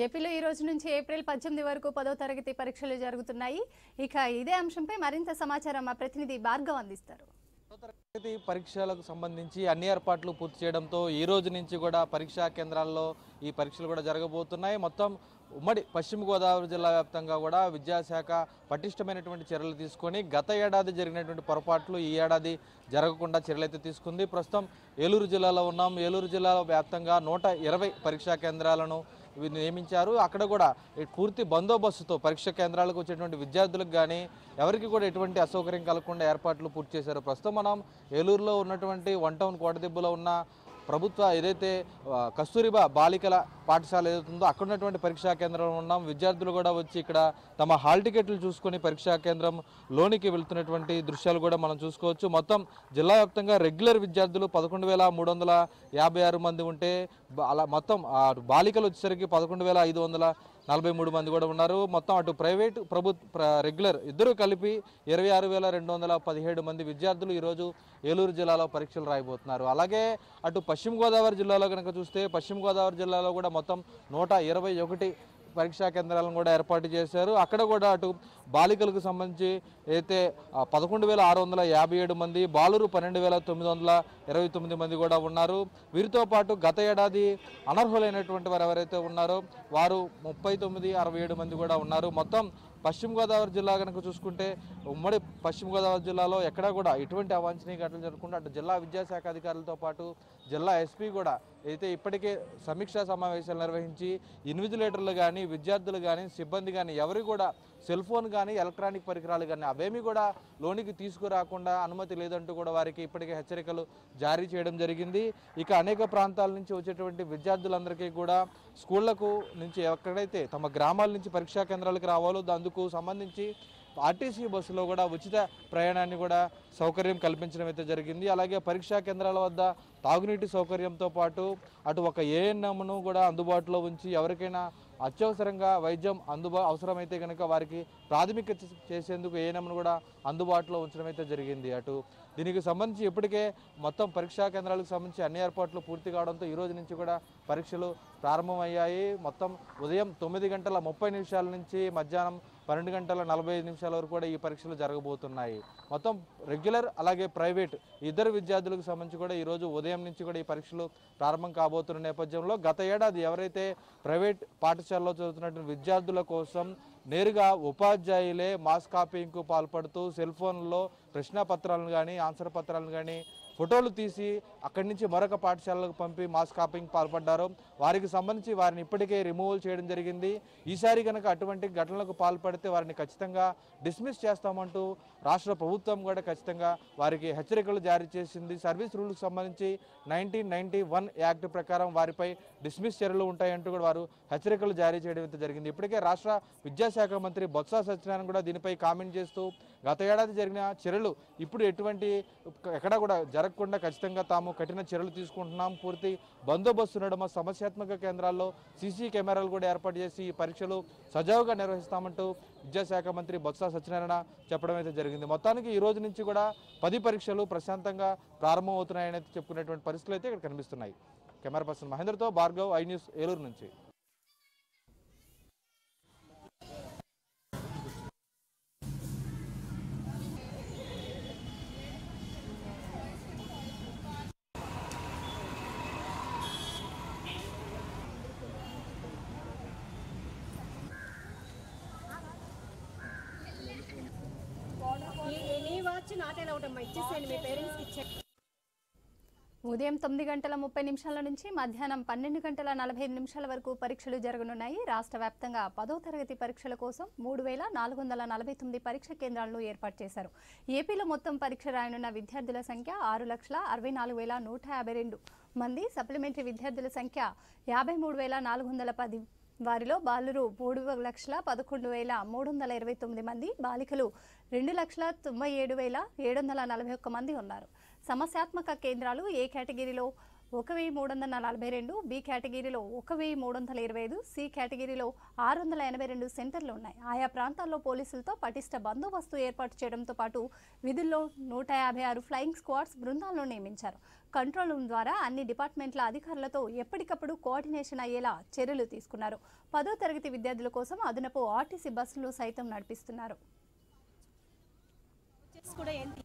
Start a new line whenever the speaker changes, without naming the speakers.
ఏపీలో ఈ రోజు నుంచి ఏప్రిల్ పద్దెనిమిది వరకు పదో తరగతి పరీక్షలు జరుగుతున్నాయి ఇక ఇదే అంశంపై మరింత సమాచారం మా ప్రతినిధి భార్గవ్ అందిస్తారు
తరగతి పరీక్షలకు సంబంధించి అన్ని ఏర్పాట్లు పూర్తి చేయడంతో ఈ రోజు నుంచి కూడా పరీక్షా కేంద్రాల్లో ఈ పరీక్షలు కూడా జరగబోతున్నాయి మొత్తం ఉమ్మడి పశ్చిమ గోదావరి జిల్లా వ్యాప్తంగా కూడా విద్యాశాఖ పటిష్టమైనటువంటి చర్యలు తీసుకొని గత ఏడాది జరిగినటువంటి పొరపాట్లు ఈ ఏడాది జరగకుండా చర్యలు అయితే తీసుకుంది ప్రస్తుతం ఏలూరు జిల్లాలో ఉన్నాం ఏలూరు జిల్లాలో వ్యాప్తంగా నూట ఇరవై పరీక్షా కేంద్రాలను వి- నియమించారు అక్కడ కూడా ఈ పూర్తి బందోబస్తుతో పరీక్ష కేంద్రాలకు వచ్చేటువంటి విద్యార్థులకు కానీ ఎవరికి కూడా ఎటువంటి అసౌకర్యం కలగకుండా ఏర్పాట్లు పూర్తి చేశారు ప్రస్తుతం మనం ఏలూరులో ఉన్నటువంటి వన్ టౌన్ కోటదిబ్బలో ఉన్న ప్రభుత్వ ఏదైతే ఆ, కస్తూరిబా బాలికల పాఠశాల ఏదైతుందో అక్కడ ఉన్నటువంటి పరీక్షా కేంద్రంలో ఉన్నాం విద్యార్థులు కూడా వచ్చి ఇక్కడ తమ హాల్ టికెట్లు చూసుకొని పరీక్షా కేంద్రం లోనికి వెళ్తున్నటువంటి దృశ్యాలు కూడా మనం చూసుకోవచ్చు మొత్తం జిల్లా వ్యాప్తంగా రెగ్యులర్ విద్యార్థులు పదకొండు వేల మూడు వందల యాభై ఆరు మంది ఉంటే బ- అలా మొత్తం ఆ బాలికలు వచ్చేసరికి పదకొండు వేల ఐదు వందల నలభై మూడు మంది కూడా ఉన్నారు మొత్తం అటు ప్రైవేట్ ప్రభుత్వ ప్ర- రెగ్యులర్ ఇద్దరు కలిపి ఇరవై ఆరు వేల రెండు వందల పదిహేడు మంది విద్యార్థులు ఈరోజు ఏలూరు జిల్లాలో పరీక్షలు రాయబోతున్నారు అలాగే అటు పశ్చిమ గోదావరి జిల్లాలో కనుక చూస్తే పశ్చిమ గోదావరి జిల్లాలో కూడా మొత్తం నూట ఇరవై ఒకటి పరీక్షా కేంద్రాలను కూడా ఏర్పాటు చేశారు అక్కడ కూడా అటు బాలికలకు సంబంధించి అయితే పదకొండు వేల ఆరు వందల యాభై ఏడు మంది బాలురు పన్నెండు వేల తొమ్మిది వందల ఇరవై తొమ్మిది మంది కూడా ఉన్నారు వీరితో పాటు గత ఏడాది అనర్హులైనటువంటి వారు ఎవరైతే ఉన్నారో వారు ముప్పై తొమ్మిది అరవై ఏడు మంది కూడా ఉన్నారు మొత్తం పశ్చిమ గోదావరి జిల్లా కనుక చూసుకుంటే ఉమ్మడి పశ్చిమ గోదావరి జిల్లాలో ఎక్కడా కూడా ఎటువంటి అవాంఛనీయ ఘటనలు జరగకుండా అటు జిల్లా విద్యాశాఖ అధికారులతో పాటు జిల్లా ఎస్పీ కూడా అయితే ఇప్పటికే సమీక్షా సమావేశాలు నిర్వహించి ఇన్విజిలేటర్లు కానీ విద్యార్థులు కానీ సిబ్బంది కానీ ఎవరు కూడా సెల్ ఫోన్ కానీ ఎలక్ట్రానిక్ పరికరాలు కానీ అవేమీ కూడా లోనికి తీసుకురాకుండా అనుమతి లేదంటూ కూడా వారికి ఇప్పటికే హెచ్చరికలు జారీ చేయడం జరిగింది ఇక అనేక ప్రాంతాల నుంచి వచ్చేటువంటి విద్యార్థులందరికీ కూడా స్కూళ్లకు నుంచి ఎక్కడైతే తమ గ్రామాల నుంచి పరీక్షా కేంద్రాలకు రావాలో అందుకు సంబంధించి ఆర్టీసీ బస్సులో కూడా ఉచిత ప్రయాణాన్ని కూడా సౌకర్యం కల్పించడం అయితే జరిగింది అలాగే పరీక్షా కేంద్రాల వద్ద తాగునీటి సౌకర్యంతో పాటు అటు ఒక ఏఎన్ఎంను కూడా అందుబాటులో ఉంచి ఎవరికైనా అత్యవసరంగా వైద్యం అందుబా అవసరమైతే కనుక వారికి ప్రాథమిక చ- చేసేందుకు ఏఎన్ఎంను కూడా అందుబాటులో ఉంచడం అయితే జరిగింది అటు దీనికి సంబంధించి ఇప్పటికే మొత్తం పరీక్షా కేంద్రాలకు సంబంధించి అన్ని ఏర్పాట్లు పూర్తి కావడంతో ఈ రోజు నుంచి కూడా పరీక్షలు ప్రారంభమయ్యాయి మొత్తం ఉదయం తొమ్మిది గంటల ముప్పై నిమిషాల నుంచి మధ్యాహ్నం పన్నెండు గంటల నలభై ఐదు నిమిషాల వరకు కూడా ఈ పరీక్షలు జరగబోతున్నాయి మొత్తం రెగ్యులర్ అలాగే ప్రైవేట్ ఇద్దరు విద్యార్థులకు సంబంధించి కూడా ఈ రోజు ఉదయం నుంచి కూడా ఈ పరీక్షలు ప్రారంభం కాబోతున్న నేపథ్యంలో గత ఏడాది ఎవరైతే ప్రైవేట్ పాఠశాలలో చదువుతున్నటువంటి విద్యార్థుల కోసం నేరుగా ఉపాధ్యాయులే మాస్ కాపీయింగ్కు పాల్పడుతూ సెల్ ఫోన్లో ప్రశ్నాపత్రాలను కానీ ఆన్సర్ పత్రాలను కానీ ఫోటోలు తీసి అక్కడి నుంచి మరొక పాఠశాలకు పంపి మాస్ కాపింగ్ పాల్పడ్డారు వారికి సంబంధించి వారిని ఇప్పటికే రిమూవల్ చేయడం జరిగింది ఈసారి కనుక అటువంటి ఘటనలకు పాల్పడితే వారిని ఖచ్చితంగా డిస్మిస్ చేస్తామంటూ రాష్ట్ర ప్రభుత్వం కూడా ఖచ్చితంగా వారికి హెచ్చరికలు జారీ చేసింది సర్వీస్ రూల్కి సంబంధించి నైన్టీన్ నైన్టీ వన్ యాక్ట్ ప్రకారం వారిపై డిస్మిస్ చర్యలు ఉంటాయంటూ కూడా వారు హెచ్చరికలు జారీ చేయడం అయితే జరిగింది ఇప్పటికే రాష్ట్ర విద్యాశాఖ మంత్రి బొత్స సత్యనారాయణ కూడా దీనిపై కామెంట్ చేస్తూ గత ఏడాది జరిగిన చర్యలు ఇప్పుడు ఎటువంటి ఎక్కడా కూడా జరగకుండా ఖచ్చితంగా తాము కఠిన చర్యలు తీసుకుంటున్నాం పూర్తి బందోబస్తు నడుమ సమస్యాత్మక కేంద్రాల్లో సీసీ కెమెరాలు కూడా ఏర్పాటు చేసి ఈ పరీక్షలు సజావుగా నిర్వహిస్తామంటూ విద్యాశాఖ మంత్రి బొత్స సత్యనారాయణ చెప్పడం అయితే జరిగింది మొత్తానికి ఈ రోజు నుంచి కూడా పది పరీక్షలు ప్రశాంతంగా ప్రారంభమవుతున్నాయని అయితే చెప్పుకునేటువంటి పరిస్థితులు అయితే ఇక్కడ కనిపిస్తున్నాయి కెమెరా పర్సన్ మహేంద్రతో భార్గవ్ ఐ న్యూస్ ఏలూరు నుంచి
ఈ- నీ వాచ్ నాట్ అలౌడ్ అమ్మా ఇచ్చేసేయండి మీ పేరెంట్స్కి ఇచ్చే
ఉదయం తొమ్మిది గంటల ముప్పై నిమిషాల నుంచి మధ్యాహ్నం పన్నెండు గంటల నలభై ఐదు నిమిషాల వరకు పరీక్షలు జరగనున్నాయి రాష్ట్ర వ్యాప్తంగా పదో తరగతి పరీక్షల కోసం మూడు వేల నాలుగు వందల నలభై తొమ్మిది పరీక్ష కేంద్రాలను ఏర్పాటు చేశారు ఏపీలో మొత్తం పరీక్ష రాయనున్న విద్యార్థుల సంఖ్య ఆరు లక్షల అరవై నాలుగు వేల నూట యాభై రెండు మంది సప్లిమెంటరీ విద్యార్థుల సంఖ్య యాభై మూడు వేల నాలుగు వందల పది వారిలో బాలురు మూడు లక్షల పదకొండు వేల మూడు వందల ఇరవై తొమ్మిది మంది బాలికలు రెండు లక్షల తొంభై ఏడు వేల ఏడు వందల నలభై ఒక్క మంది ఉన్నారు సమస్యాత్మక కేంద్రాలు ఏ కేటగిరీలో ఒక వెయ్యి మూడు వందల నలభై రెండు బి కేటగిరీలో ఒక వెయ్యి మూడు వందల ఇరవై ఐదు సి కేటగిరీలో ఆరు వందల ఎనభై రెండు సెంటర్లు ఉన్నాయి ఆయా ప్రాంతాల్లో పోలీసులతో పటిష్ట బందోబస్తు ఏర్పాటు చేయడంతో పాటు విధుల్లో నూట యాభై ఆరు ఫ్లయింగ్ స్క్వాడ్స్ బృందాలను నియమించారు కంట్రోల్ రూమ్ ద్వారా అన్ని డిపార్ట్మెంట్ల అధికారులతో ఎప్పటికప్పుడు కోఆర్డినేషన్ అయ్యేలా చర్యలు తీసుకున్నారు పదో తరగతి విద్యార్థుల కోసం అదనపు ఆర్టీసీ బస్సులు సైతం నడిపిస్తున్నారు
వచ్చేసి కూడా ఏంటి